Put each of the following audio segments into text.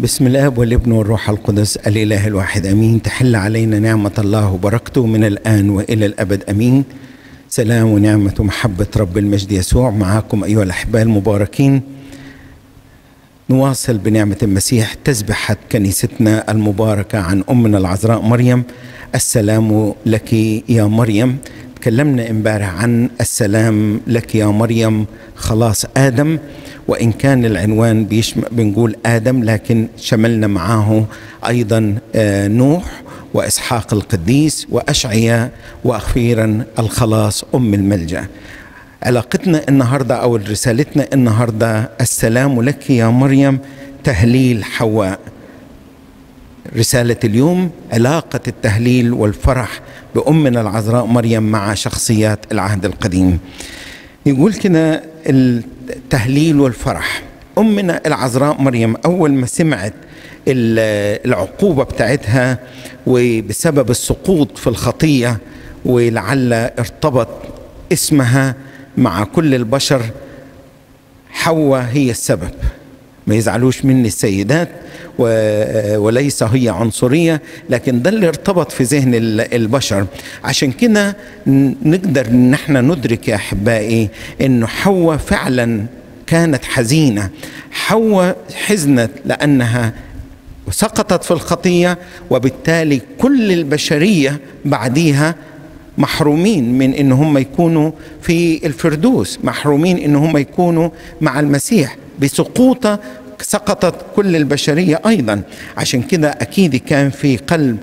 بسم الاب والابن والروح القدس الاله الواحد امين تحل علينا نعمه الله وبركته من الان والى الابد امين سلام ونعمه ومحبه رب المجد يسوع معكم ايها الاحباء المباركين نواصل بنعمه المسيح تسبحه كنيستنا المباركه عن امنا العذراء مريم السلام لك يا مريم تكلمنا امبارح عن السلام لك يا مريم خلاص ادم وان كان العنوان بيشمل بنقول ادم لكن شملنا معاه ايضا نوح واسحاق القديس واشعياء واخيرا الخلاص ام الملجا علاقتنا النهارده او رسالتنا النهارده السلام لك يا مريم تهليل حواء رسالة اليوم علاقة التهليل والفرح بأمنا العذراء مريم مع شخصيات العهد القديم يقول كده التهليل والفرح أمنا العذراء مريم أول ما سمعت العقوبة بتاعتها وبسبب السقوط في الخطية ولعل ارتبط اسمها مع كل البشر حواء هي السبب ما يزعلوش مني السيدات وليس هي عنصرية لكن ده اللي ارتبط في ذهن البشر عشان كده نقدر ان احنا ندرك يا احبائي انه حواء فعلا كانت حزينة حواء حزنت لانها سقطت في الخطية وبالتالي كل البشرية بعديها محرومين من ان هم يكونوا في الفردوس محرومين ان هم يكونوا مع المسيح بسقوطه سقطت كل البشرية أيضا عشان كده أكيد كان في قلب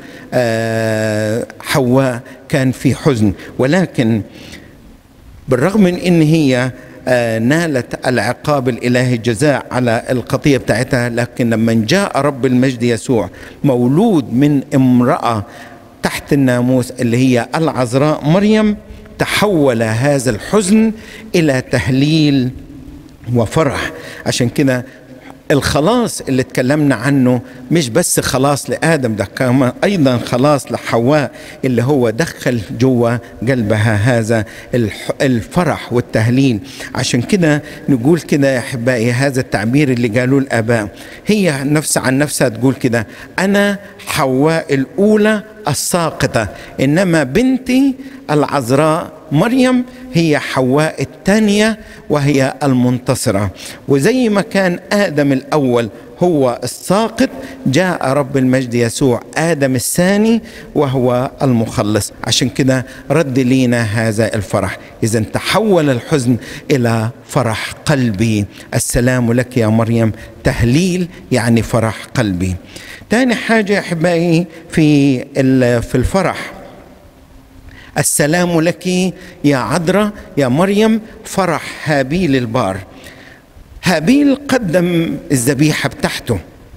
حواء كان في حزن ولكن بالرغم من أن هي نالت العقاب الإلهي الجزاء على القضية بتاعتها لكن لما جاء رب المجد يسوع مولود من امرأة تحت الناموس اللي هي العذراء مريم تحول هذا الحزن إلى تهليل وفرح عشان كده الخلاص اللي اتكلمنا عنه مش بس خلاص لآدم ده كمان أيضا خلاص لحواء اللي هو دخل جوا قلبها هذا الفرح والتهليل عشان كده نقول كده يا أحبائي هذا التعبير اللي قالوه الآباء هي نفس عن نفسها تقول كده أنا حواء الأولى الساقطة إنما بنتي العذراء مريم هي حواء الثانية وهي المنتصرة وزي ما كان آدم الأول هو الساقط جاء رب المجد يسوع آدم الثاني وهو المخلص عشان كده رد لينا هذا الفرح إذا تحول الحزن إلى فرح قلبي السلام لك يا مريم تهليل يعني فرح قلبي تاني حاجة يا أحبائي في في الفرح السلام لك يا عذراء يا مريم فرح هابيل البار هابيل قدم الذبيحة بتاعته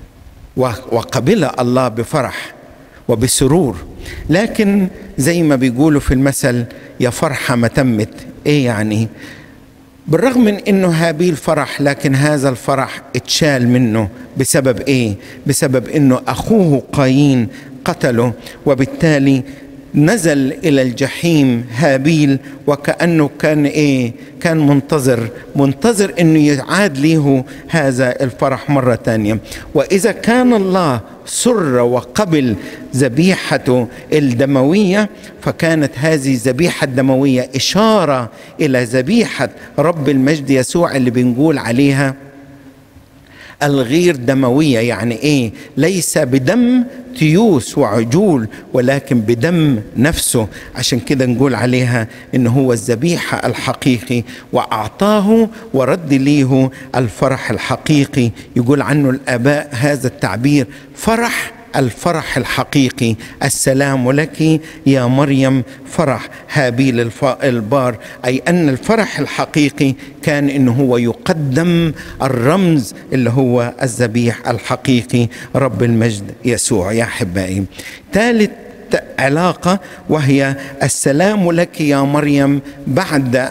وقبل الله بفرح وبسرور لكن زي ما بيقولوا في المثل يا فرحة ما تمت ايه يعني بالرغم من انه هابيل فرح لكن هذا الفرح اتشال منه بسبب ايه بسبب انه اخوه قايين قتله وبالتالي نزل الى الجحيم هابيل وكانه كان ايه كان منتظر منتظر انه يعاد له هذا الفرح مره ثانيه واذا كان الله سر وقبل ذبيحته الدمويه فكانت هذه الذبيحه الدمويه اشاره الى ذبيحه رب المجد يسوع اللي بنقول عليها الغير دمويه يعني ايه ليس بدم تيوس وعجول ولكن بدم نفسه عشان كده نقول عليها ان هو الذبيحه الحقيقي واعطاه ورد ليه الفرح الحقيقي يقول عنه الاباء هذا التعبير فرح الفرح الحقيقي السلام لك يا مريم فرح هابيل البار أي أن الفرح الحقيقي كان أنه هو يقدم الرمز اللي هو الذبيح الحقيقي رب المجد يسوع يا أحبائي ثالث علاقة وهي السلام لك يا مريم بعد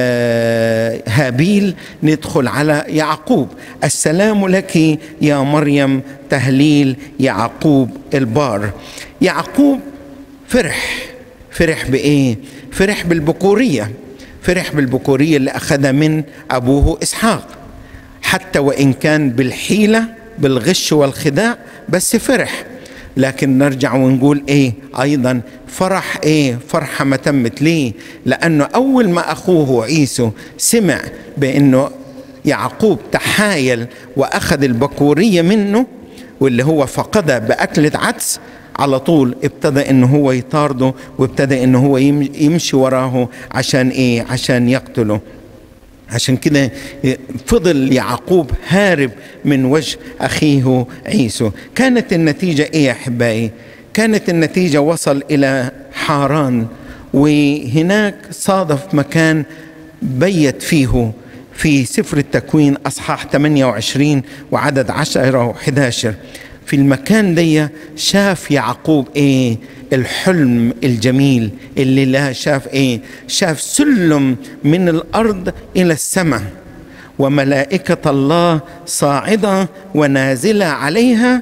هابيل ندخل على يعقوب السلام لك يا مريم تهليل يعقوب البار يعقوب فرح فرح بإيه فرح بالبكورية فرح بالبكورية اللي أخذها من أبوه إسحاق حتى وإن كان بالحيلة بالغش والخداع بس فرح لكن نرجع ونقول ايه ايضا فرح ايه فرحة ما تمت ليه لانه اول ما اخوه عيسو سمع بانه يعقوب تحايل واخذ البكورية منه واللي هو فقدها باكلة عدس على طول ابتدى انه هو يطارده وابتدى انه هو يمشي وراه عشان ايه عشان يقتله عشان كده فضل يعقوب هارب من وجه اخيه عيسو كانت النتيجه ايه يا احبائي كانت النتيجه وصل الى حاران وهناك صادف مكان بيت فيه في سفر التكوين اصحاح 28 وعدد 10 و11 في المكان دي شاف يعقوب ايه الحلم الجميل اللي لا شاف ايه شاف سلم من الارض الى السماء وملائكه الله صاعده ونازله عليها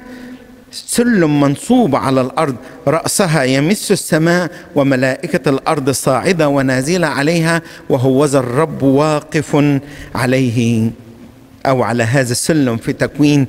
سلم منصوب على الارض راسها يمس السماء وملائكه الارض صاعده ونازله عليها وهو ذا الرب واقف عليه او على هذا السلم في تكوين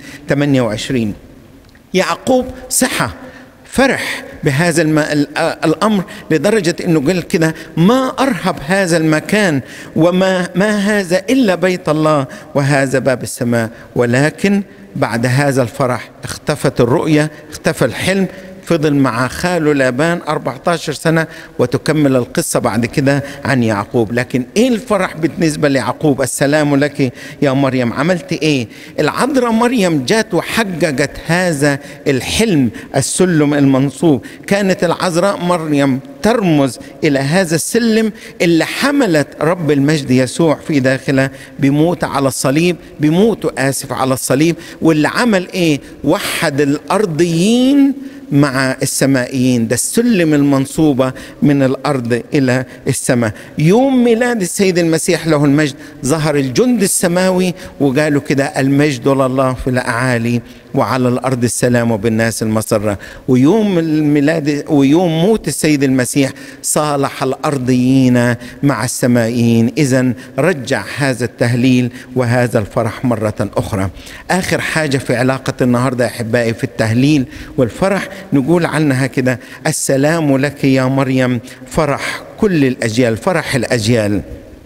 28 يعقوب صحة فرح بهذا الم... الامر لدرجه انه قال كده ما ارهب هذا المكان وما ما هذا الا بيت الله وهذا باب السماء ولكن بعد هذا الفرح اختفت الرؤيه اختفى الحلم فضل مع خاله لابان 14 سنة وتكمل القصة بعد كده عن يعقوب لكن ايه الفرح بالنسبة ليعقوب السلام لك يا مريم عملت ايه العذراء مريم جات وحققت هذا الحلم السلم المنصوب كانت العذراء مريم ترمز الى هذا السلم اللي حملت رب المجد يسوع في داخله بموت على الصليب بموت اسف على الصليب واللي عمل ايه وحد الارضيين مع السمائيين ده السلم المنصوبة من الأرض إلى السماء يوم ميلاد السيد المسيح له المجد ظهر الجند السماوي وقالوا كده المجد لله في الأعالي وعلى الارض السلام بالناس المسره ويوم الميلاد ويوم موت السيد المسيح صالح الارضيين مع السمائيين اذا رجع هذا التهليل وهذا الفرح مره اخرى اخر حاجه في علاقه النهارده يا احبائي في التهليل والفرح نقول عنها كده السلام لك يا مريم فرح كل الاجيال فرح الاجيال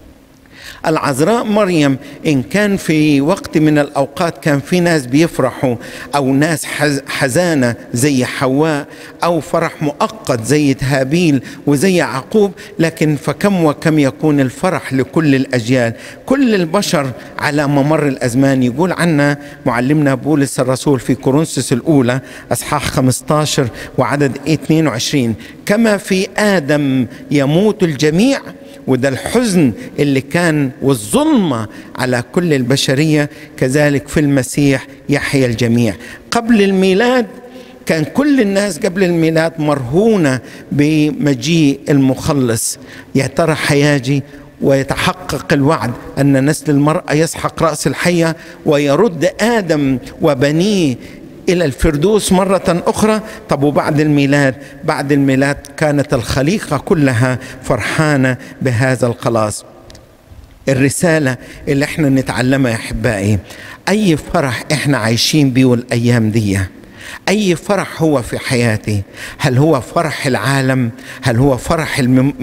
العذراء مريم إن كان في وقت من الأوقات كان في ناس بيفرحوا أو ناس حزانة زي حواء أو فرح مؤقت زي هابيل وزي يعقوب لكن فكم وكم يكون الفرح لكل الأجيال كل البشر على ممر الأزمان يقول عنا معلمنا بولس الرسول في كورنثوس الأولى أصحاح 15 وعدد 22 كما في آدم يموت الجميع وده الحزن اللي كان والظلمة على كل البشرية كذلك في المسيح يحيا الجميع قبل الميلاد كان كل الناس قبل الميلاد مرهونة بمجيء المخلص يا ترى حياجي ويتحقق الوعد أن نسل المرأة يسحق رأس الحية ويرد آدم وبنيه الى الفردوس مره اخرى طب وبعد الميلاد بعد الميلاد كانت الخليقه كلها فرحانه بهذا الخلاص الرساله اللي احنا نتعلمها يا احبائي اي فرح احنا عايشين بيه الايام دي اي فرح هو في حياتي هل هو فرح العالم هل هو فرح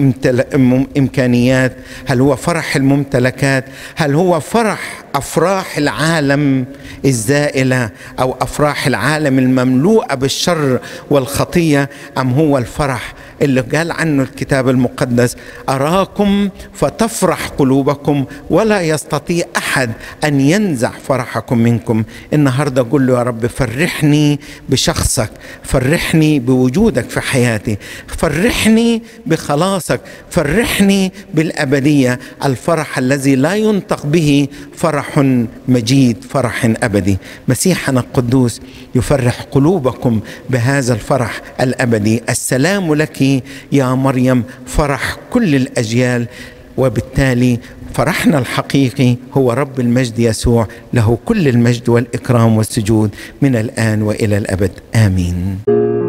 الامكانيات هل هو فرح الممتلكات هل هو فرح افراح العالم الزائله او افراح العالم المملوءه بالشر والخطيه ام هو الفرح اللي قال عنه الكتاب المقدس اراكم فتفرح قلوبكم ولا يستطيع احد ان ينزع فرحكم منكم النهارده اقول له يا رب فرحني بشخصك فرحني بوجودك في حياتي فرحني بخلاصك فرحني بالابديه الفرح الذي لا ينطق به فرح مجيد فرح ابدي مسيحنا القدوس يفرح قلوبكم بهذا الفرح الابدي السلام لك يا مريم فرح كل الاجيال وبالتالي فرحنا الحقيقي هو رب المجد يسوع له كل المجد والاكرام والسجود من الان والى الابد امين